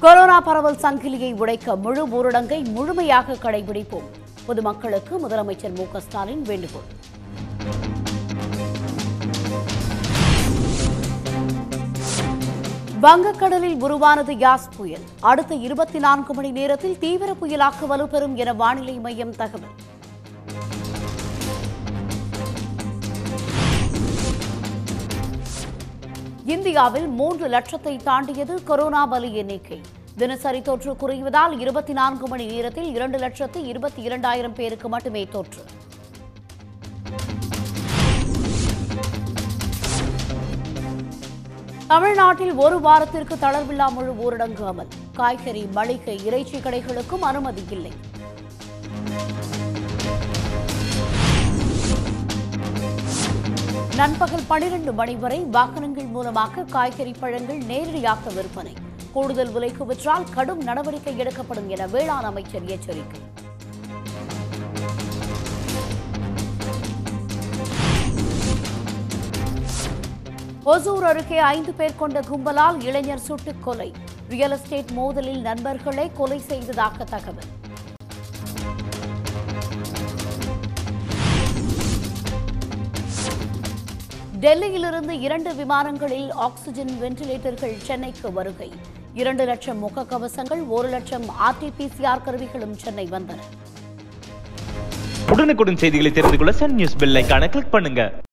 corona பரவல் சங்கிலியை உடைக்க முழு ஊரடங்கை முழுமையாக கடைபிடிப்போம் பொதுமக்களுக்கு முதலமைச்சர் மு க ஸ்டாலின் வேண்டுகோள் வங்கக்கடலில் உருவானது யாஸ் புயல் அடுத்த இருபத்தி நான்கு மணி நேரத்தில் தீவிர புயலாக வலுப்பெறும் என வானிலை மையம் தகவல் இந்தியாவில் மூன்று லட்சத்தை தாண்டியது கொரோனா பலி எண்ணிக்கை தினசரி தொற்று குறைவதால் இருபத்தி நான்கு மணி நேரத்தில் இரண்டு லட்சத்து இருபத்தி இரண்டாயிரம் பேருக்கு மட்டுமே தொற்று தமிழ்நாட்டில் ஒரு வாரத்திற்கு தளர்வில்லா முழு ஊரடங்கு அமல் காய்கறி மளிகை இறைச்சி கடைகளுக்கும் அனுமதி இல்லை நண்பகல் பனிரெண்டு மணி வரை வாகனங்கள் மூலமாக காய்கறி பழங்கள் நேரடியாக விற்பனை கூடுதல் விலைக்கு விற்றால் கடும் நடவடிக்கை எடுக்கப்படும் என வேளாண் அமைச்சர் எச்சரிக்கை ஒசூர் அருகே ஐந்து பேர் கொண்ட கும்பலால் இளைஞர் சுட்டுக் கொலை ரியல் எஸ்டேட் மோதலில் நண்பர்களை கொலை செய்ததாக தகவல் டெல்லியிலிருந்து இரண்டு விமானங்களில் ஆக்ஸிஜன் வென்டிலேட்டர்கள் சென்னைக்கு வருகை இரண்டு லட்சம் முகக்கவசங்கள் ஒரு லட்சம் ஆர்டிபிசிஆர் கருவிகளும் சென்னை வந்தன உடனுக்குடன் செய்திகளை தெரிந்து கொள்ள சன் நியூஸ் பெல் ஐகானை கிளிக் பண்ணுங்க